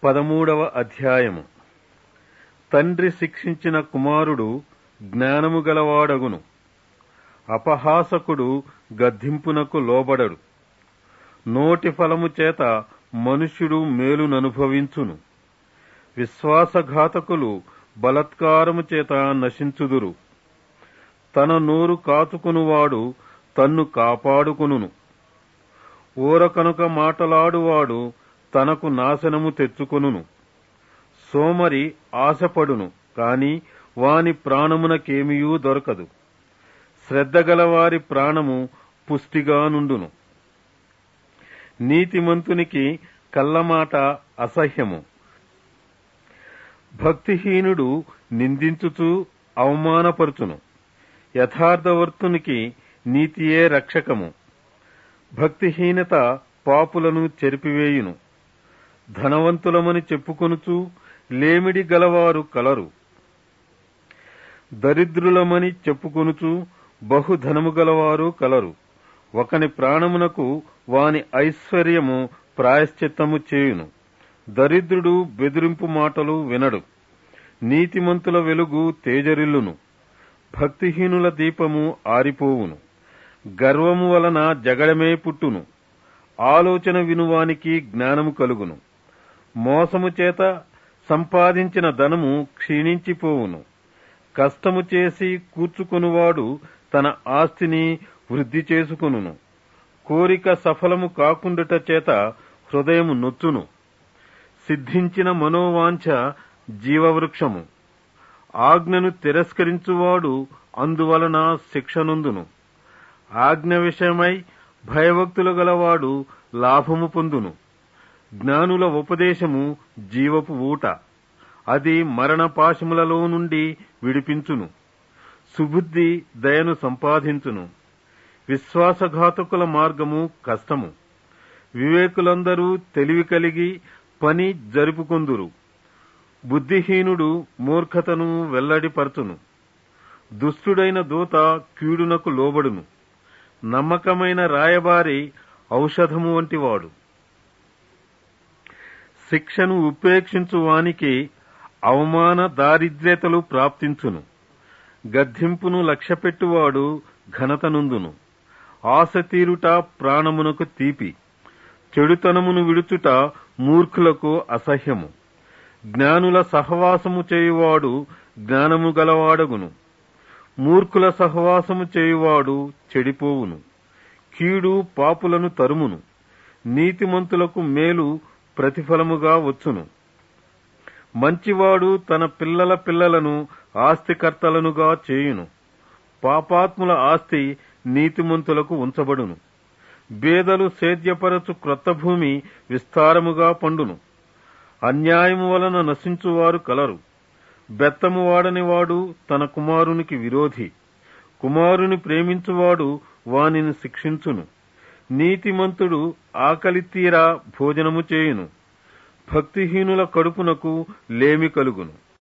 పదమూడవ అధ్యాయము తండ్రి శిక్షించిన కుమారుడు జ్ఞానము గలవాడగును అపహాసకుడు గద్దింపునకు లోబడడు నోటి ఫలము చేత మనుష్యుడు మేలుననుభవించును విశ్వాసఘాతకులు బలత్కారము చేత నశించుదురు తన నోరు కాచుకునువాడు తన్ను కాపాడుకును ఊరకనుక మాటలాడువాడు తనకు నాశనము తెచ్చుకొనును సోమరి ఆశపడును కాని వాని ప్రాణమునకేమియూ దొరకదు శ్రద్ధగలవారి ప్రాణము పుష్టిగా నుండును నీతిమంతునికి కల్లమాట అసహ్యము భక్తిహీనుడు నిందించుచూ అవమానపరుచును యథార్థవర్తునికి నీతియే రక్షకము భక్తిహీనత పాపులను చెరిపివేయును ధనవంతులమని చెప్పుకొనుచు లేమిడి గలవారు కలరు దరిద్రులమని చెప్పుకొనుచు బహుధనము గలవారు కలరు ఒకని ప్రాణమునకు వాని ఐశ్వర్యము ప్రాయశ్చిత్తము చేయును దరిద్రుడు బెదిరింపు మాటలు వినడు నీతిమంతుల వెలుగు తేజరిల్లును భక్తిహీనుల దీపము ఆరిపోవును గర్వము వలన జగడమే పుట్టును ఆలోచన వినువానికి జ్ఞానము కలుగును మోసము చేత సంపాదించిన ధనము క్షీణించిపోవును కష్టము చేసి కూర్చుకొనువాడు తన ఆస్తిని వృద్ధి చేసుకొనును కోరిక సఫలము కాకుండుట చేత హృదయము నొచ్చును సిద్ధించిన మనోవాంఛ జీవవృక్షము ఆజ్ఞను తిరస్కరించువాడు అందువలన శిక్షనుందును ఆజ్ఞ విషయమై భయభక్తులు గలవాడు లాభము పొందును జ్ఞానుల ఉపదేశము జీవపు ఊట అది మరణ పాశములలో నుండి విడిపించును సుబుద్ధి దయను సంపాదించును విశ్వాసఘాతకుల మార్గము కష్టము వివేకులందరూ తెలివి కలిగి పని జరుపుకొందురు బుద్ధిహీనుడు మూర్ఖతను వెల్లడిపరచును దుష్టుడైన దూత కీడునకు లోబడును నమ్మకమైన రాయబారి ఔషధము వంటివాడు శిక్షను ఉపేక్షించు వానికి అవమాన దారిద్ర్యతలు ప్రాప్తించును గద్దింపును లక్ష్యపెట్టువాడు ఘనతనుందును ఆశ తీరుట ప్రాణమునకు తీపి చెడుతనమును విడుచుట మూర్ఖులకు అసహ్యము జ్ఞానుల సహవాసము చేయువాడు జ్ఞానము గలవాడగును మూర్ఖుల సహవాసము చేయువాడు చెడిపోవును కీడు పాపులను తరుమును నీతిమంతులకు మేలు ప్రతిఫలముగా వచ్చును మంచివాడు తన పిల్లల పిల్లలను ఆస్తికర్తలనుగా చేయును పాపాత్ముల ఆస్తి నీతిమంతులకు ఉంచబడును బేదలు సేద్యపరచు క్రొత్త భూమి విస్తారముగా పండును అన్యాయము వలన నశించువారు కలరు బెత్తము వాడని వాడు తన కుమారునికి విరోధి కుమారుని ప్రేమించువాడు వానిని శిక్షించును నీతిమంతుడు ఆకలి తీరా భోజనము చేయును భక్తిహీనుల కడుపునకు లేమి కలుగును